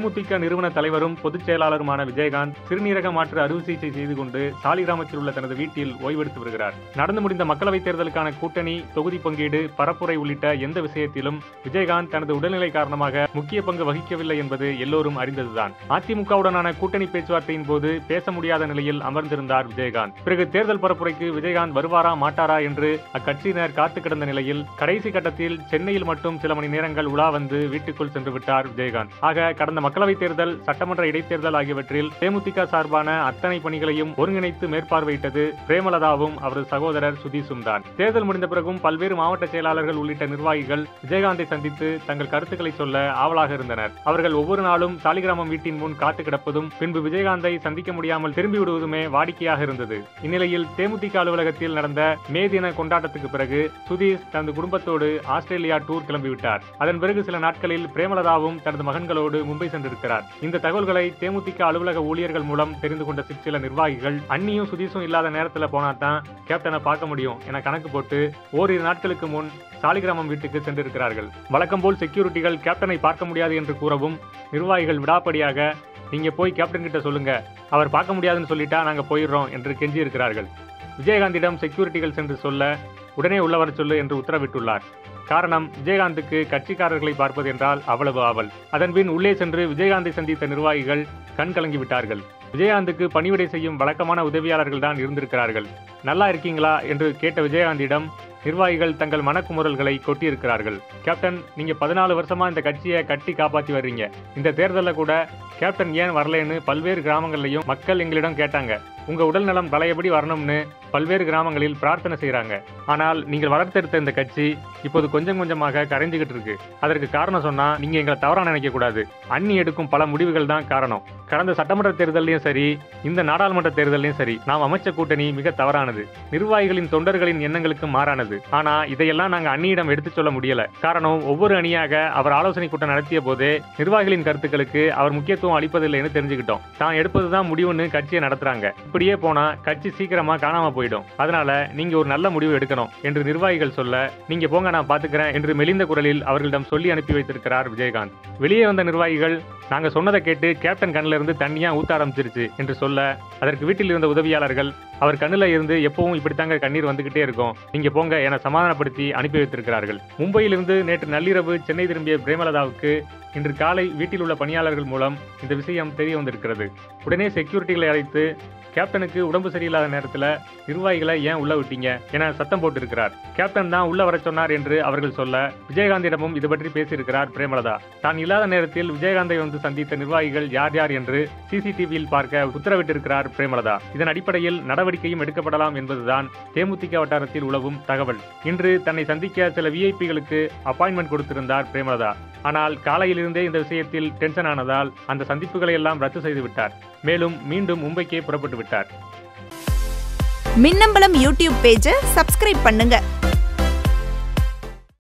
தேமுதிக நிறுவன தலைவரும் பொதுச் செயலாளருமான விஜயகாந்த் சிறுநீரக மாற்று அறுவை சிகிச்சை செய்து கொண்டு சாலிகிராமத்தில் உள்ள தனது வீட்டில் ஓய்வெடுத்து வருகிறார் நடந்து முடிந்த மக்களவைத் தேர்தலுக்கான கூட்டணி தொகுதி பங்கீடு பரப்புரை உள்ளிட்ட எந்த விஷயத்திலும் விஜயகாந்த் தனது உடல்நிலை காரணமாக முக்கிய பங்கு வகிக்கவில்லை என்பது எல்லோரும் அறிந்ததுதான் அதிமுகவுடனான கூட்டணி பேச்சுவார்த்தையின் போது பேச முடியாத நிலையில் அமர்ந்திருந்தார் விஜயகாந்த் பிறகு தேர்தல் பரப்புரைக்கு விஜயகாந்த் வருவாரா மாட்டாரா என்று அக்கட்சியினர் காத்து கிடந்த நிலையில் கடைசி கட்டத்தில் சென்னையில் மட்டும் சில மணி நேரங்கள் உலா வந்து வீட்டுக்குள் சென்று விட்டார் விஜயகாந்த் ஆக கடந்த மக்களவைத் தேர்தல் சட்டமன்ற இடைத்தேர்தல் ஆகியவற்றில் தேமுதிக சார்பான அத்தனை பணிகளையும் ஒருங்கிணைத்து மேற்பார்வையிட்டது பிரேமலதாவும் அவரது சகோதரர் சுதீஷும் தான் தேர்தல் முடிந்த பிறகும் பல்வேறு மாவட்ட செயலாளர்கள் உள்ளிட்ட நிர்வாகிகள் விஜயகாந்தை சந்தித்து தங்கள் கருத்துக்களை சொல்ல ஆவலாக இருந்தனர் அவர்கள் ஒவ்வொரு நாளும் சாலிகிராமம் வீட்டின் முன் காத்து கிடப்பதும் பின்பு விஜயகாந்தை சந்திக்க முடியாமல் திரும்பி விடுவதுமே வாடிக்கையாக இருந்தது இந்நிலையில் தேமுதிக அலுவலகத்தில் நடந்த மே தின கொண்டாட்டத்துக்கு பிறகு சுதீஷ் தனது குடும்பத்தோடு ஆஸ்திரேலியா டூர் கிளம்பிவிட்டார் அதன் பிறகு சில நாட்களில் பிரேமலதாவும் தனது மகன்களோடு மும்பை சென்றிருக்கிறார் இந்த தகவல்களை தேமுதிக அலுவலக ஊழியர்கள் மூலம் தெரிந்து கொண்ட சிற்சில நிர்வாகிகள் அண்ணியும் சுதீஷும் இல்லாத நேரத்துல போனா தான் கேப்டனை பார்க்க முடியும் என கணக்கு போட்டு ஓரிரு நாட்களுக்கு முன் சாலிகிராமம் வீட்டுக்கு சென்றிருக்கிறார்கள் வழக்கம் போல் செக்யூரிட்டிகள் கேப்டனை பார்க்க முடியாது என்று கூறவும் நிர்வாகிகள் விடாப்படியாக நீங்க போய் கேப்டன் கிட்ட சொல்லுங்க அவர் பார்க்க முடியாதுன்னு சொல்லிட்டா நாங்க போயிடுறோம் என்று கெஞ்சி இருக்கிறார்கள் விஜயகாந்திடம் செக்யூரிட்டிகள் சென்று சொல்ல உடனே உள்ள வரச் சொல்லு என்று உத்தரவிட்டுள்ளார் காரணம் விஜயகாந்துக்கு கட்சிக்காரர்களை பார்ப்பது என்றால் அவ்வளவு ஆவல் அதன்பின் உள்ளே சென்று விஜயகாந்தை சந்தித்த நிர்வாகிகள் கண் கலங்கி விட்டார்கள் விஜயகாந்துக்கு பணிவிடை செய்யும் வழக்கமான உதவியாளர்கள் தான் இருந்திருக்கிறார்கள் நல்லா இருக்கீங்களா என்று கேட்ட விஜயகாந்திடம் நிர்வாகிகள் தங்கள் மனக்குமுறல்களை கொட்டியிருக்கிறார்கள் கேப்டன் நீங்க பதினாலு வருஷமா இந்த கட்சியை கட்டி காப்பாத்தி வர்றீங்க இந்த தேர்தலில் கூட கேப்டன் ஏன் வரலன்னு பல்வேறு கிராமங்கள்லயும் மக்கள் எங்களிடம் கேட்டாங்க உங்க உடல் நலம் பழையபடி வரணும்னு பல்வேறு கிராமங்களில் பிரார்த்தனை செய்றாங்க ஆனால் நீங்கள் வளர்த்தெடுத்த இந்த கட்சி இப்போது கொஞ்சம் கொஞ்சமாக கரைஞ்சுகிட்டு இருக்கு அதற்கு காரணம் சொன்னா நீங்க எங்களை தவறா நினைக்க கூடாது அண்ணி எடுக்கும் பல முடிவுகள் தான் காரணம் கடந்த சட்டமன்ற தேர்தலையும் சரி இந்த நாடாளுமன்ற தேர்தலையும் சரி நாம் அமைச்ச கூட்டணி மிக தவறானது நிர்வாகிகளின் தொண்டர்களின் எண்ணங்களுக்கு மாறானது ஆனா இதையெல்லாம் நாங்க அண்ணியிடம் எடுத்துச் சொல்ல முடியல காரணம் ஒவ்வொரு அணியாக அவர் ஆலோசனை கூட்டம் நடத்திய போதே நிர்வாகிகளின் கருத்துக்களுக்கு அவர் முக்கியத்துவம் அளிப்பதில்லைன்னு தெரிஞ்சுக்கிட்டோம் தான் எடுப்பதுதான் முடிவுன்னு கட்சியை நடத்துறாங்க இப்படியே போனா கட்சி சீக்கிரமா காணாம போயிடும் அதனால நீங்க ஒரு நல்ல முடிவு எடுக்கணும் என்று நிர்வாகிகள் சொல்ல நீங்க போங்க நான் பாத்துக்கிறேன் என்று மெலிந்த குரலில் அவர்களிடம் சொல்லி அனுப்பி வைத்திருக்கிறார் விஜயகாந்த் வெளியே வந்த நிர்வாகிகள் நாங்க சொன்னதை கேட்டு கேப்டன் கண்ணில இருந்து தண்ணியா ஊத்த ஆரம்பிச்சிருச்சு என்று சொல்ல அதற்கு வீட்டில் இருந்த உதவியாளர்கள் அவர் கண்ணுல இருந்து எப்பவும் இப்படித்தாங்க கண்ணீர் வந்துகிட்டே இருக்கும் நீங்க போங்க என சமாதானப்படுத்தி அனுப்பி வைத்திருக்கிறார்கள் மும்பையிலிருந்து நேற்று நள்ளிரவு சென்னை திரும்பிய பிரேமலதாவுக்கு இன்று காலை வீட்டில் உள்ள பணியாளர்கள் மூலம் இந்த விஷயம் தெரிய வந்திருக்கிறது உடனே செக்யூரிட்டிகளை அழைத்து கேப்டனுக்கு உடம்பு சரியில்லாத நேரத்துல நிர்வாகிகளை ஏன் உள்ள விட்டீங்க என சத்தம் போட்டிருக்கிறார் கேப்டன் தான் உள்ள வர சொன்னார் என்று அவர்கள் சொல்ல விஜயகாந்திடமும் இது பற்றி பேசியிருக்கிறார் பிரேமலதா தான் இல்லாத நேரத்தில் விஜயகாந்தை வந்து சந்தித்த நிர்வாகிகள் யார் யார் என்று சிசிடிவியில் பார்க்க உத்தரவிட்டிருக்கிறார் பிரேமலதா இதன் அடிப்படையில் நடவடிக்கையும் எடுக்கப்படலாம் என்பதுதான் தேமுதிக வட்டாரத்தில் உலவும் தகவல் இன்று தன்னை சந்திக்க சில விஐபிகளுக்கு அப்பாயின்மெண்ட் கொடுத்திருந்தார் பிரேமலதா ஆனால் காலையிலிருந்தே இந்த விஷயத்தில் டென்ஷன் ஆனதால் அந்த சந்திப்புகளை எல்லாம் ரத்து செய்து விட்டார் மேலும் மீண்டும் மும்பைக்கே புறப்பட்டு விட்டார் மின்னம்பலம் யூடியூப் பேஜை சப்ஸ்கிரைப் பண்ணுங்க